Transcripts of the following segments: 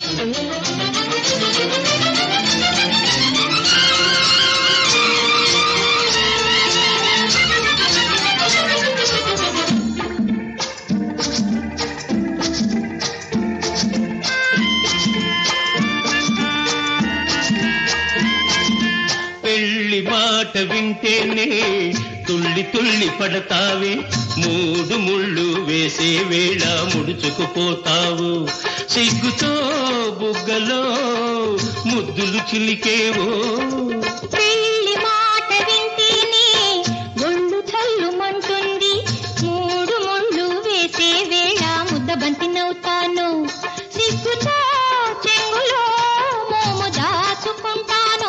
పెళ్లి మాట వింటేనే తుల్లి తుల్లి పడతావే మూడు ముళ్ళు వేసే వేళ ముడుచుకుపోతావు సిగ్గుతో బుగ్గలో ముద్దులు చిలికేవో పెళ్లి మాట వింటేనే ఒళ్ళు చల్లుమంటుంది మూడు ముళ్ళు వేసే వేళ ముద్దబంతి నవ్వుతాను సిగ్గుతో చెంగులో మోము దాచుకుంటాను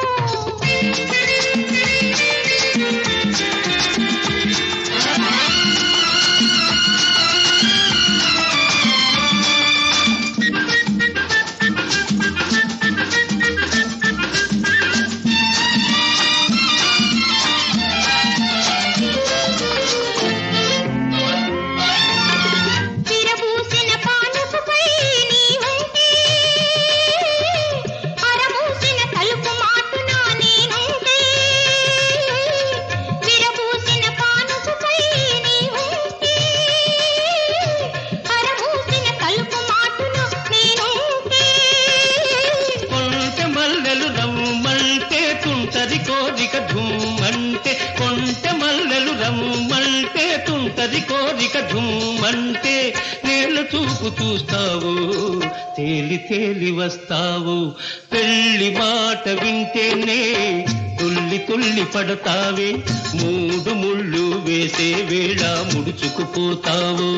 విరబూసిన పానుపుపై నీ ఉంటే అరమూసిన తలుపు మాటున నేనుంటే విరబూసిన పానుపుపై నీ ఉంటే అరమూసిన తలుపు మాటున నేనుంటే కొంటె మల్లెలు రమ్మంటే తుంటది కోరిక ఝుమ్మంటే కొంటె మల్లెలు రమ్మంటే తుంటది కోరిక ఝుమ్మంటే నేల చూపు చూస్తావు తేలి తేలి వస్తావు పెళ్లి మాట వింటేనే తుల్లి తుల్లి పడతావే మూడు ముళ్ళు వేసే వేళ ముడుచుకుపోతావు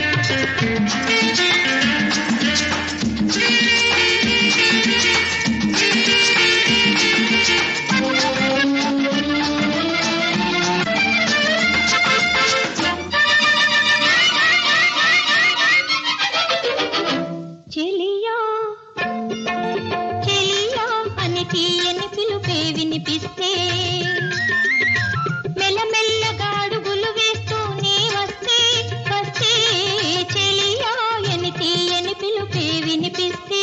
చెలియా చెలియా అని తీయని పిలుపే వినిపిస్తే మెల్లమెల్లగా అడుగులు వేస్తూ నీ వస్తే వస్తే చెలియా అని తీయని పిలుపే వినిపిస్తే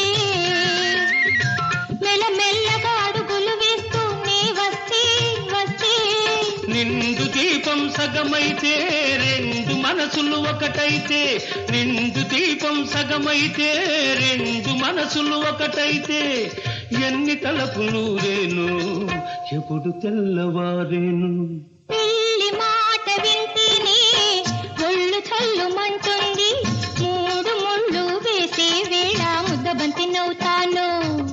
మెల్లమెల్లగా అడుగులు వేస్తూ నీ వస్తే వస్తే నిండు దీపం సగమైతే రెండు మనసులు ఒకటైతే నిండు దీపం సగమైతే రెండు మనసులు ఒకటైతే ఎన్ని తలపులు రేను ఎప్పుడు తెల్లవారేను పెళ్లి మాట వింటేనే ఒళ్ళు చల్లుమంటుంది మూడు ముళ్ళు వేసే వేళ ముద్దబంతి నవ్వుతాను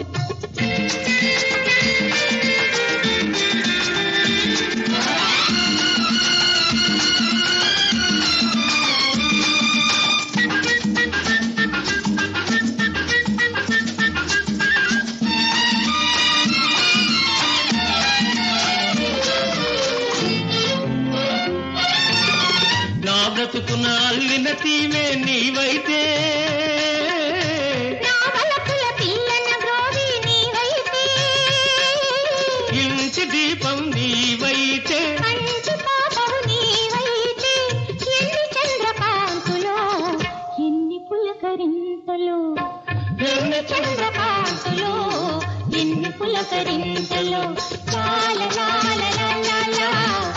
నా బ్రతుకున అల్లిన తీవే నీవైతే నా వలపుల పిల్లన గ్రోవి నీవైతే ఇంటి దీపం నీవైతే కంటి పాపవు నీవైతే ఎన్ని చంద్రకాంతులో ఎన్ని పులకరింతలు ఎన్ని చంద్రకాంతులో ఎన్ని పులకరింతలు లాల లాల లాల లా